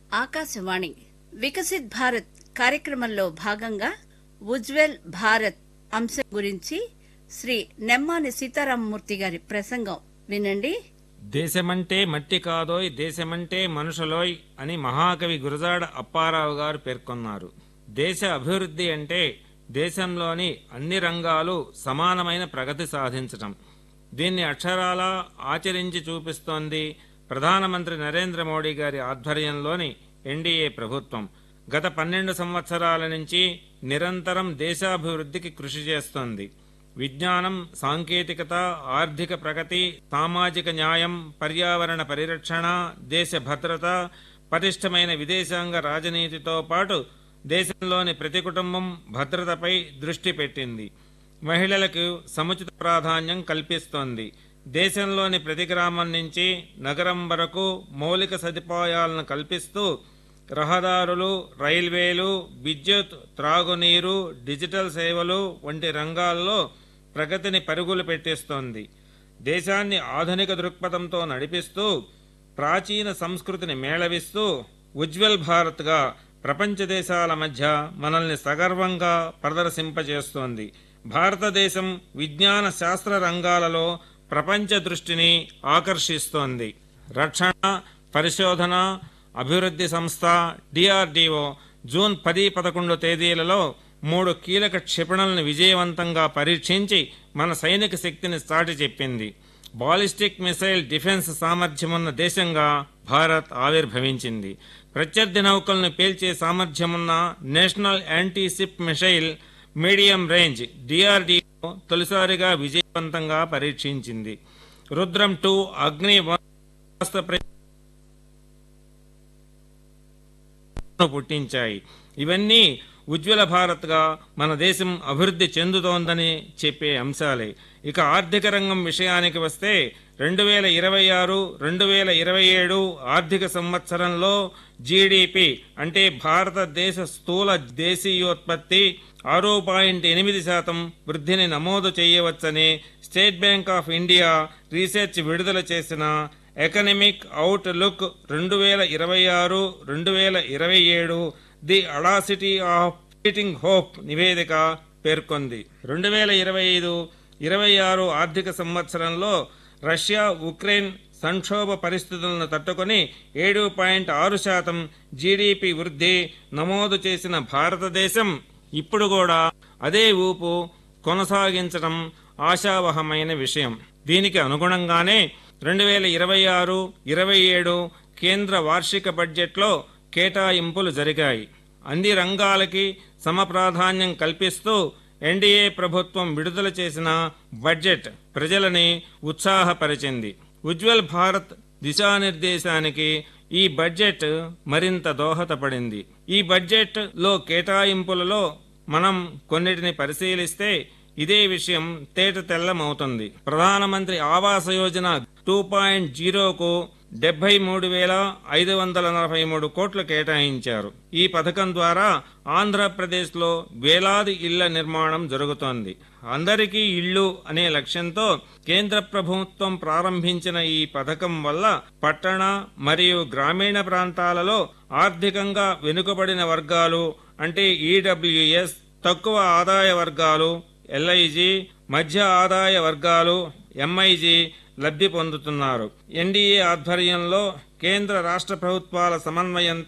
ఆకాశవాణి వికసిత్ భారత్ కార్యక్రమంలో భాగంగా ఉజ్వల్ భారత్ అంశం గురించి శ్రీ నెమ్మాని సీతారామమూర్తి గారి ప్రసంగం వినండి దేశమంటే మట్టి కాదోయ్ దేశమంటే మనుషులోయ్ అని మహాకవి గురజాడ అప్పారావు గారు పేర్కొన్నారు దేశ అభివృద్ధి అంటే దేశంలోని అన్ని రంగాలు సమానమైన ప్రగతి సాధించటం దీన్ని అక్షరాలా ఆచరించి చూపిస్తోంది ప్రధానమంత్రి నరేంద్ర మోడీ గారి ఆధ్వర్యంలోని ఎన్డీఏ ప్రభుత్వం గత పన్నెండు సంవత్సరాల నుంచి నిరంతరం దేశాభివృద్ధికి కృషి చేస్తోంది విజ్ఞానం సాంకేతికత ఆర్థిక ప్రగతి సామాజిక న్యాయం పర్యావరణ పరిరక్షణ దేశ భద్రత పటిష్టమైన విదేశాంగ రాజనీతితో పాటు దేశంలోని ప్రతి కుటుంబం భద్రతపై దృష్టి పెట్టింది మహిళలకు సముచిత ప్రాధాన్యం కల్పిస్తోంది దేశంలోని ప్రతి గ్రామం నుంచి నగరం వరకు మౌలిక సదుపాయాలను కల్పిస్తూ రహదారులు రైల్వేలు విద్యుత్ త్రాగునీరు డిజిటల్ సేవలు వంటి రంగాల్లో ప్రగతిని పరుగులు పెట్టిస్తోంది దేశాన్ని ఆధునిక దృక్పథంతో నడిపిస్తూ ప్రాచీన సంస్కృతిని మేళవిస్తూ ఉజ్వల్ భారత్గా ప్రపంచ దేశాల మధ్య మనల్ని సగర్వంగా ప్రదర్శింపజేస్తోంది భారతదేశం విజ్ఞాన శాస్త్ర రంగాలలో ప్రపంచ దృష్టిని ఆకర్షిస్తోంది రక్షణ పరిశోధన అభివృద్ధి సంస్థ డిఆర్డిఓ జూన్ పది పదకొండు తేదీలలో మూడు కీలక క్షిపణులను విజయవంతంగా పరీక్షించి మన సైనిక శక్తిని చాటి చెప్పింది బాలిస్టిక్ మిసైల్ డిఫెన్స్ సామర్థ్యమున్న దేశంగా భారత్ ఆవిర్భవించింది ప్రత్యర్థి నౌకలను పేల్చే సామర్థ్యమున్న national anti ship missile medium range DRDO తొలిసారిగా విజయవంతంగా పరీక్షించింది రుద్రం టూ అగ్ని వస్త్ర ప్ర- పుట్టించాయి ఇవన్నీ ఉజ్వల భారత్గా మన దేశం అభివృద్ధి చెందుతోందని చెప్పే అంశాలే ఇక ఆర్థిక రంగం విషయానికి వస్తే రెండు వేల ఇరవై ఆరు రెండు వేల ఇరవై ఏడు ఆర్థిక సంవత్సరంలో జీడిపి అంటే భారతదేశ స్థూల దేశీయోత్పత్తి ఆరు పాయింట్ ఎనిమిది శాతం వృద్ధిని నమోదు చేయవచ్చని State Bank of India research విడుదల చేసిన ఎకనమిక్ అవుట్ లుక్ రెండు వేల ఇరవై ఆరు రెండు వేల ఇరవై ఏడు the audacity of fitting hope నివేదిక పేర్కొంది రెండు వేల ఇరవై ఐదు ఇరవై ఆరు ఆర్థిక సంవత్సరంలో రష్యా ఉక్రెయిన్ సంక్షోభ పరిస్థితులను తట్టుకొని ఏడు పాయింట్ ఆరు శాతం జీడిపి వృద్ధి నమోదు చేసిన భారతదేశం ఇప్పుడు కూడా అదే ఊపు కొనసాగించడం ఆశావహమైన విషయం దీనికి అనుగుణంగానే రెండు వేల ఇరవై ఆరు ఇరవై ఏడు కేంద్ర వార్షిక బడ్జెట్లో కేటాయింపులు జరిగాయి అన్ని రంగాలకి సమప్రాధాన్యం కల్పిస్తూ ఎన్డీఏ ప్రభుత్వం విడుదల చేసిన బడ్జెట్ ప్రజలని ఉత్సాహపరిచింది ఉజ్వల్ భారత్ దిశానిర్దేశానికి ఈ బడ్జెట్ మరింత దోహదపడింది ఈ బడ్జెట్ లో కేటాయింపులలో మనం కొన్నిటిని పరిశీలిస్తే ఇదే విషయం తేట తెల్లమవుతుంది ప్రధానమంత్రి ఆవాస యోజన టూ పాయింట్ జీరోకు డెబ్బై మూడు వేల ఐదు వందల నలభై మూడు కోట్లు కేటాయించారు ఈ పథకం ద్వారా ఆంధ్రప్రదేశ్లో వేలాది ఇళ్ల నిర్మాణం జరుగుతోంది అందరికీ ఇళ్ళు అనే లక్ష్యంతో కేంద్ర ప్రభుత్వం ప్రారంభించిన ఈ పథకం వల్ల పట్టణ మరియు గ్రామీణ ప్రాంతాలలో ఆర్థికంగా వెనుకబడిన వర్గాలు అంటే ఈడబ్ల్యూఎస్ తక్కువ ఆదాయ వర్గాలు ఎల్ఐజి మధ్య ఆదాయ వర్గాలు ఎంఐజి లబ్ధి పొందుతున్నారు ఎన్డీఏ ఆధ్వర్యంలో కేంద్ర రాష్ట్ర ప్రభుత్వాల సమన్వయంతో